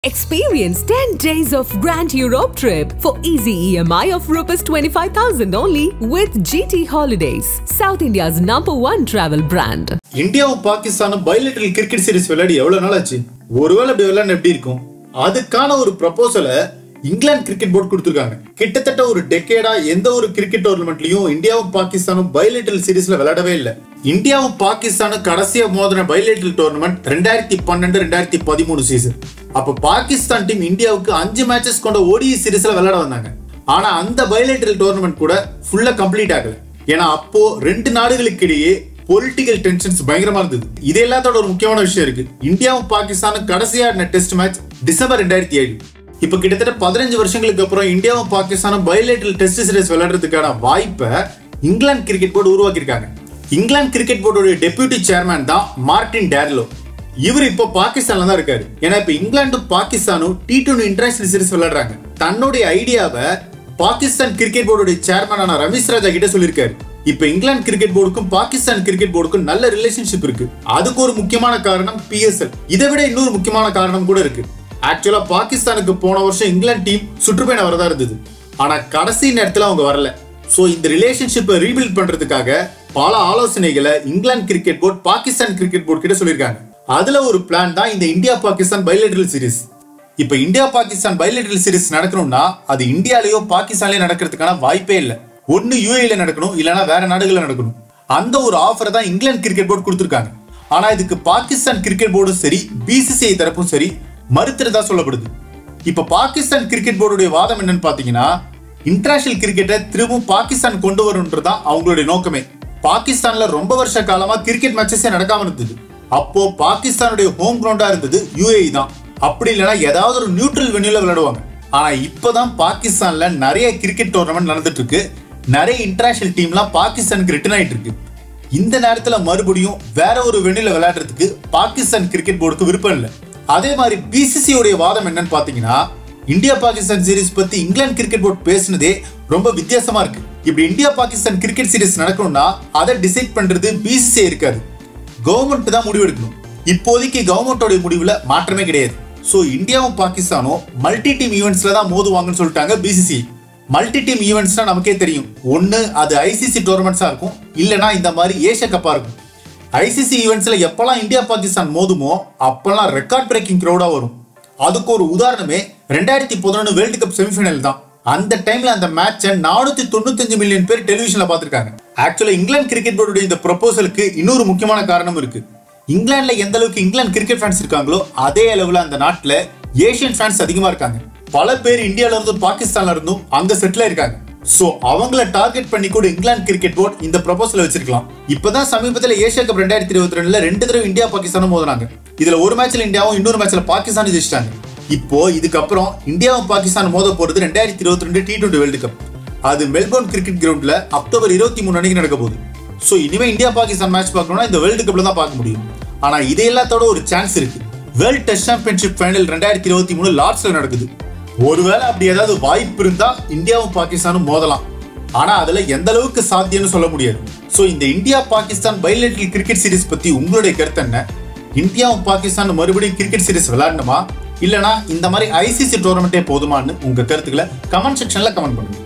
Experience 10 days of Grand Europe trip for easy EMI of Rs 25,000 only with GT Holidays, South India's number one travel brand. இந்தியாவும் பாகிஸ்தானும் bilateral cricket series விளையாடி எவ்வளவு நாள் ஆச்சு ஒருவேளை அப்படி விளையாட எப்படி இருக்கும் அதுக்கான ஒரு ப்ரப்போசலை இங்கிலாந்து கிரிக்கெட் போர்டு கொடுத்திருக்காங்க கிட்டத்தட்ட ஒரு டெக்கேடா எந்த ஒரு கிரிக்கெட் டோர்னமெண்ட்லயும் இந்தியாவும் பாகிஸ்தானும் பைலேட்டரல் சீரிஸ்ல விளையாடவே இல்லை இந்தியாவும் பாகிஸ்தானும் கடைசியா மோதின பைலேட்டரல் டோர்னமெண்ட் ரெண்டாயிரத்தி பன்னெண்டு ரெண்டாயிரத்தி பதிமூணு சீசன் அப்ப பாகிஸ்தான் டீம் இந்தியாவுக்கு அஞ்சு மேட்சஸ் கொண்ட ஓடிஐ சீரிஸ்ல விளையாட வந்தாங்க ஆனா அந்த பைலேட்டரல் டோர்னமெண்ட் கூட ஃபுல்லா கம்ப்ளீட் ஆகல ஏன்னா அப்போ ரெண்டு நாடுகளுக்கு இடையே பொலிட்டிக்கல் டென்ஷன்ஸ் பயங்கரமா இருந்தது இது எல்லாத்தோட ஒரு முக்கியமான விஷயம் இருக்கு இந்தியாவும் பாகிஸ்தானும் கடைசியா டெஸ்ட் மேட்ச் டிசம்பர் ரெண்டாயிரத்தி ஏழு இப்ப கிட்டத்தட்ட பதினஞ்சு வருஷங்களுக்கு அப்புறம் இந்தியாவும் பாகிஸ்தானும் பைலேட்டரல் டெஸ்ட் சீரிஸ் விளையாடுறதுக்கான வாய்ப்பை இங்கிலாந்து கிரிக்கெட் போர்டு உருவாக்கியிருக்காங்க இங்கிலாந்து கிரிக்கெட் போர்டோட டெபியூட்டி சேர்மேன் தான் மார்டின் டேர்லோ இவர் இப்போ பாகிஸ்தான்ல தான் இருக்காரு ஏன்னா இப்ப இங்கிலாந்தும் பாகிஸ்தானும் டி டுவெண்டி இன்டர்நேஷனல் சீரிஸ் விளையாடுறாங்க தன்னுடைய ஐடியாவை பாகிஸ்தான் கிரிக்கெட் போர்டுடைய சேர்மனான ரமேஷ் ராஜா கிட்ட சொல்லியிருக்காரு இப்ப இங்கிலாந்து கிரிக்கெட் போர்டுக்கும் பாகிஸ்தான் கிரிக்கெட் போர்டுக்கும் நல்ல ரிலேஷன்ஷிப் இருக்கு அதுக்கு ஒரு முக்கியமான காரணம் பிஎஸ்எல் இதை விட இன்னொரு முக்கியமான காரணம் கூட இருக்கு ஆக்சுவலா பாகிஸ்தானுக்கு போன வருஷம் இங்கிலாந்து டீம் சுற்றுப்பயணம் வரதா இருந்தது ஆனா கடைசி நேரத்துல அவங்க வரல சோ இந்த ரிலேஷன்ஷிப்பை ரீபில்ட் பண்றதுக்காக பல ஆலோசனைகளை இங்கிலாந்து cricket board Pakistan cricket board கிட்ட சொல்லியிருக்காங்க அதுல ஒரு பிளான் தான் இந்த இந்தியா பாகிஸ்தான் பைலேட்டரல் சீரிஸ் இப்ப இந்தியா பாகிஸ்தான் பைலேட்டரல் சீரிஸ் நடக்கணும்னா அது இந்தியாலயோ பாகிஸ்தான்லயோ நடக்கிறதுக்கான வாய்ப்பே இல்ல ஒன்னு யூஏல நடக்கணும் இல்லனா வேற நாடுகள்ல நடக்கணும் அந்த ஒரு ஆஃபரை தான் இங்கிலாந்து கிரிக்கெட் போர்டு கொடுத்திருக்காங்க ஆனா இதுக்கு பாகிஸ்தான் கிரிக்கெட் போர்டும் சரி பிசிசிஐ தரப்பும் சரி மறுத்துறதா சொல்லப்படுது இப்ப பாகிஸ்தான் கிரிக்கெட் போர்டுடைய வாதம் என்னன்னு பாத்தீங்கன்னா இன்டர்நேஷனல் கிரிக்கெட்டை திரும்பவும் பாகிஸ்தான் கொண்டு வரணுன்றதுதான் அவங்களுடைய நோக்கமே பாகிஸ்தான்ல ரொம்ப வருஷ காலமா கிரிக்கெட் மேட்சஸே நடக்காம இருந்தது அப்போ பாகிஸ்தானுடைய ஹோம் கிரவுண்டா இருந்தது யுஏஇ தான் அப்படி இல்லைன்னா ஏதாவது ஒரு நியூட்ரல் வென்யூல விளையாடுவாங்க ஆனா இப்பதான் பாகிஸ்தான்ல நிறைய கிரிக்கெட் டோர்னமெண்ட் நடந்துட்டு இருக்கு நிறைய இன்டர்நேஷனல் டீம்லாம் பாகிஸ்தானுக்கு ரிட்டர்ன் ஆயிட்டு இருக்கு இந்த நேரத்துல மறுபடியும் வேற ஒரு வெண்ணில விளையாடுறதுக்கு பாகிஸ்தான் கிரிக்கெட் போர்டுக்கு விருப்பம் இல்லை அதே மாதிரி பிசிசி உடைய வாதம் என்னன்னு பாத்தீங்கன்னா இந்தியா பாகிஸ்தான் சீரிஸ் பத்தி இங்கிலாந்து கிரிக்கெட் போர்டு பேசுனதே ரொம்ப வித்தியாசமா இருக்கு இப்படி இந்தியா பாகிஸ்தான் கிரிக்கெட் சீரிஸ் நடக்கணும்னா அதை டிசைட் பண்றது பிசிசி இருக்காது கவர்மெண்ட் தான் முடிவெடுக்கணும் இப்போதைக்கு கவர்மெண்டோட முடிவுல மாற்றமே கிடையாது சோ இந்தியாவும் பாகிஸ்தானும் மல்டி டீம் ஈவெண்ட்ஸ்ல தான் மோதுவாங்கன்னு சொல்லிட்டாங்க பிசிசி மல்டி டீம் ஈவெண்ட்ஸ்னா நமக்கே தெரியும் ஒன்னு அது ஐசிசி டோர்னமெண்ட்ஸா இருக்கும் இல்லனா இந்த மாதிரி ஏஷியா கப்பா இருக்கும் ஐசிசி ஈவெண்ட்ஸ்ல எப்பெல்லாம் இந்தியா பாகிஸ்தான் மோதுமோ அப்பெல்லாம் ரெக்கார்ட் பிரேக்கிங் க்ரௌடா வரும் அதுக்கு ஒரு உதாரணமே ரெண்டாயிரத்தி பதினொன்று வேர்ல்டு கப் செமிஃபைனல் தான் அந்த டைம்ல அந்த மேட்சை நானூத்தி தொண்ணூத்தஞ்சு மில்லியன் பேர் டெலிவிஷன்ல பார்த்திருக்காங்க ஆக்சுவலா இங்கிலாந்து கிரிக்கெட் போர்டுடைய இந்த ப்ரொபோசலுக்கு இன்னொரு முக்கியமான காரணம் இருக்கு இங்கிலாந்துல எந்த அளவுக்கு இங்கிலாந்து கிரிக்கெட் ஃபேன்ஸ் இருக்காங்களோ அதே அளவுல அந்த நாட்டுல ஏசியன் ஃபேன்ஸ் அதிகமா இருக்காங்க பல பேர் இந்தியால இருந்தும் பாகிஸ்தான்ல இருந்தும் அங்க செட்டில் இருக்காங்க சோ அவங்கள டார்கெட் பண்ணி கூட இங்கிலாந்து கிரிக்கெட் போர்டு இந்த ப்ரொபோசல் வச்சிருக்கலாம் இப்பதான் சமீபத்துல ஏசியா கப் ரெண்டாயிரத்தி இருபத்தி ரெண்டுல ரெண்டு தடவை இந்தியா பாகிஸ்தானும் மோதினாங்க இதுல ஒரு மேட்ச்ல இந்தியாவும் இன்னொரு மேட்ச்ல பாகிஸ்தானும் ஜெயிச்சிட்டாங்க இப்போ இதுக்கப்புறம் இந்தியாவும் பாகிஸ்தான் மோத போறது ரெண்டாயிரத்தி இருபத்தி ரெண்டு டி டுவெண்டி வேர்ல்டு கப் அது மெல்போர்ன் கிரிக்கெட் கிரவுண்ட்ல அக்டோபர் இருபத்தி மூணு அன்னைக்கு நடக்க போகுது சோ இனிமே இந்தியா பாகிஸ்தான் மேட்ச் பார்க்கணும்னா இந்த வேர்ல்டு கப்ல தான் பார்க்க முடியும் ஆனா இது எல்லாத்தோட ஒரு சான்ஸ் இருக்கு வேர்ல்ட் டெஸ்ட் சாம்பியன்ஷிப் ஃபைனல் ரெண்டாயிரத்தி இருபத்தி மூணு லார்ட்ஸ்ல நடக்குது ஒருவேளை அப்படி ஏதாவது வாய்ப்பு இருந்தா இந்தியாவும் பாகிஸ்தானும் மோதலாம் ஆனா அதுல எந்த அளவுக்கு சாத்தியம்னு சொல்ல முடியாது சோ இந்த India Pakistan bilateral cricket series பத்தி உங்களுடைய கருத்து என்ன இந்தியாவும் பாகிஸ்தான் மறுபடியும் கிரிக்கெட் சீரிஸ் விளையாடணுமா இல்லனா இந்த மாதிரி ஐசிசி டோர்னமெண்ட்டே போதுமான்னு உங்க கருத்துக்களை கமெண்ட் செக்ஷன்ல கமெண்ட் பண்ணுங்க